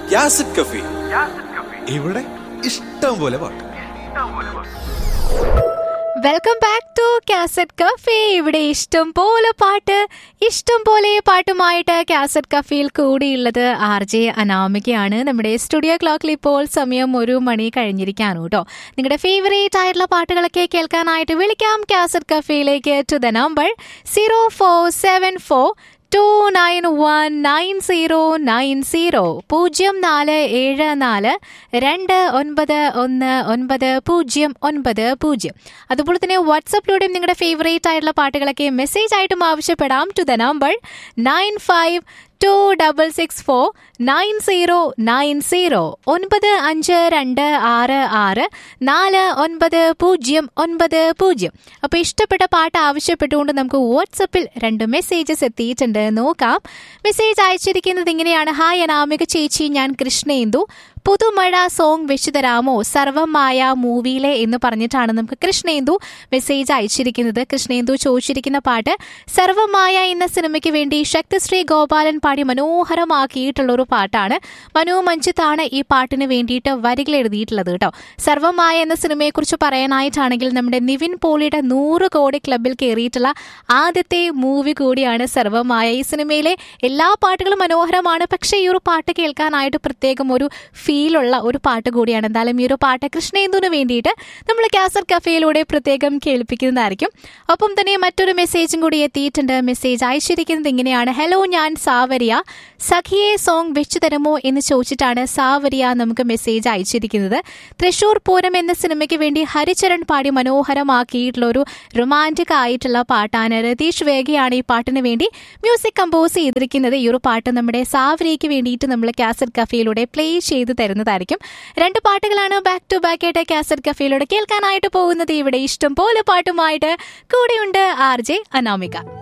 യാസിഡ് കഫി ഇവിടെ ഇഷ്ടം പോലെ പാട്ട് welcome back to cassette cafe ഇവിടെ ഇഷ്ടം പോലെ പാട്ട് ഇഷ്ടം പോലെ പാട്ടുമായിട്ട് കാസറ്റ് കഫേയിൽ കൂടിയുള്ളത് ആർ ജെ അനാമികയാണ് നമ്മുടെ സ്റ്റുഡിയോ ക്ലോക്കിൽ ഇപ്പോൾ സമയം ഒരു മണി കഴിഞ്ഞിരിക്കാണ് കേട്ടോ നിങ്ങളുടെ ഫേവറേറ്റ് ആയിട്ടുള്ള പാട്ടുകളൊക്കെ കേൾക്കാനായിട്ട് വിളിക്കാം കാസറ്റ് കഫേയിലേക്ക് to the number zero four seven four two nine one nine zero nine zero പൂജ്യം നാല് ഏഴ് നാല് രണ്ട് ഒൻപത് ഒന്ന് ഒൻപത് പൂജ്യം ഒൻപത് പൂജ്യം അതുപോലെ തന്നെ വാട്സപ്പിലൂടെയും നിങ്ങളുടെ ഫേവറേറ്റ് ആയിട്ടുള്ള പാട്ടുകളൊക്കെ മെസ്സേജ് ആയിട്ടും ആവശ്യപ്പെടാം to the number nine five two double six four nine zero nine zero ഒൻപത് അഞ്ച് രണ്ട് ആറ് ആറ് നാല് ഒൻപത് പൂജ്യം ഒൻപത് പൂജ്യം അപ്പോൾ ഇഷ്ടപ്പെട്ട പാട്ട് ആവശ്യപ്പെട്ടുകൊണ്ട് നമുക്ക് വാട്സപ്പിൽ രണ്ട് മെസ്സേജസ് എത്തിയിട്ടുണ്ട് നോക്കാം മെസ്സേജ് അയച്ചിരിക്കുന്നത് ഇങ്ങനെയാണ് ഹായ് അനാമിക ചേച്ചി ഞാൻ കൃഷ്ണേന്ദു പുതുമഴ സോങ് വെച്ചു തരാമോ സർവമായ മൂവിയിലെ എന്ന് പറഞ്ഞിട്ടാണ് നമുക്ക് കൃഷ്ണേന്ദു മെസ്സേജ് അയച്ചിരിക്കുന്നത് കൃഷ്ണേന്ദു ചോദിച്ചിരിക്കുന്ന പാട്ട് സർവമായ എന്ന സിനിമയ്ക്ക് വേണ്ടി ശക്തിശ്രീ ഗോപാലൻ പാടി മനോഹരമാക്കിയിട്ടുള്ള ഒരു പാട്ടാണ് മനു മഞ്ജിത്താണ് ഈ പാട്ടിന് വേണ്ടിയിട്ട് വരികൾ എഴുതിയിട്ടുള്ളത് കേട്ടോ സർവമായ എന്ന സിനിമയെക്കുറിച്ച് പറയാനായിട്ടാണെങ്കിൽ നമ്മുടെ നിവിൻ പോളിയുടെ നൂറ് കോടി ക്ലബിൽ കയറിയിട്ടുള്ള ആദ്യത്തെ മൂവി കൂടിയാണ് സർവമായ ഈ സിനിമയിലെ എല്ലാ പാട്ടുകളും മനോഹരമാണ് പക്ഷേ ഈ ഒരു പാട്ട് കേൾക്കാനായിട്ട് പ്രത്യേകം ഒരു ഫീലുള്ള ഒരു പാട്ട് കൂടിയാണ് എന്തായാലും ഈ ഒരു പാട്ട് കൃഷ്ണേന്ദുവിന് വേണ്ടിയിട്ട് നമ്മൾ കാസർ കഫേയിലൂടെ പ്രത്യേകം കേൾപ്പിക്കുന്നതായിരിക്കും ഒപ്പം തന്നെ മറ്റൊരു മെസ്സേജും കൂടി എത്തിയിട്ടുണ്ട് മെസ്സേജ് അയച്ചിരിക്കുന്നത് ഇങ്ങനെയാണ് ഹലോ ഞാൻ സാവരിയ സഖിയെ സോങ് വെച്ചു തരുമോ എന്ന് ചോദിച്ചിട്ടാണ് സാവരിയ നമുക്ക് മെസ്സേജ് അയച്ചിരിക്കുന്നത് തൃശൂർ പൂരം എന്ന സിനിമയ്ക്ക് വേണ്ടി ഹരിചരൺ പാടി മനോഹരമാക്കിയിട്ടുള്ള ഒരു റൊമാൻറ്റിക് ആയിട്ടുള്ള പാട്ടാണ് രതീഷ് വേഗയാണ് ഈ പാട്ടിന് വേണ്ടി മ്യൂസിക് കമ്പോസ് ചെയ്തിരിക്കുന്നത് ഈ ഒരു പാട്ട് നമ്മുടെ സാവരിയയ്ക്ക് വേണ്ടിയിട്ട് നമ്മൾ കാസറ്റ് കഫേയിലൂടെ പ്ലേ ചെയ്ത് തരുന്നതായിരിക്കും രണ്ട് പാട്ടുകളാണ് ബാക്ക് ടു ബാക്ക് ആയിട്ട് കാസറ്റ് കഫേയിലൂടെ കേൾക്കാനായിട്ട് പോകുന്നത് ഇവിടെ ഇഷ്ടം പോലെ പാട്ടുമായിട്ട് കൂടെയുണ്ട് ആർ ജെ അനാമിക